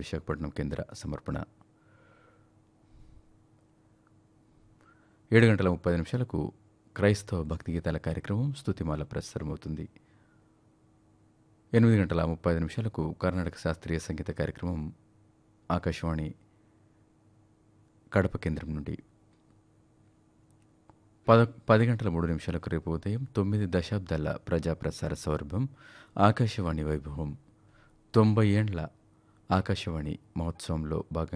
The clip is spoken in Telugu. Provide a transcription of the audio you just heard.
విశాఖపట్నం కేంద్ర సమర్పణ ఏడు గంటల ముప్పై నిమిషాలకు క్రైస్తవ భక్తి గీతాల కార్యక్రమం స్తుతిమాల ప్రసారమవుతుంది ఎనిమిది గంటల ముప్పై ఐదు నిమిషాలకు కర్ణాటక శాస్త్రీయ సంగీత కార్యక్రమం ఆకాశవాణి కడప కేంద్రం నుండి పద పది గంటల మూడు నిమిషాలకు రేపు ఉదయం తొమ్మిది దశాబ్దాల ప్రజాప్రసార సౌరభం ఆకాశవాణి వైభవం తొంభై ఏండ్ల ఆకాశవాణి మహోత్సవంలో భాగంగా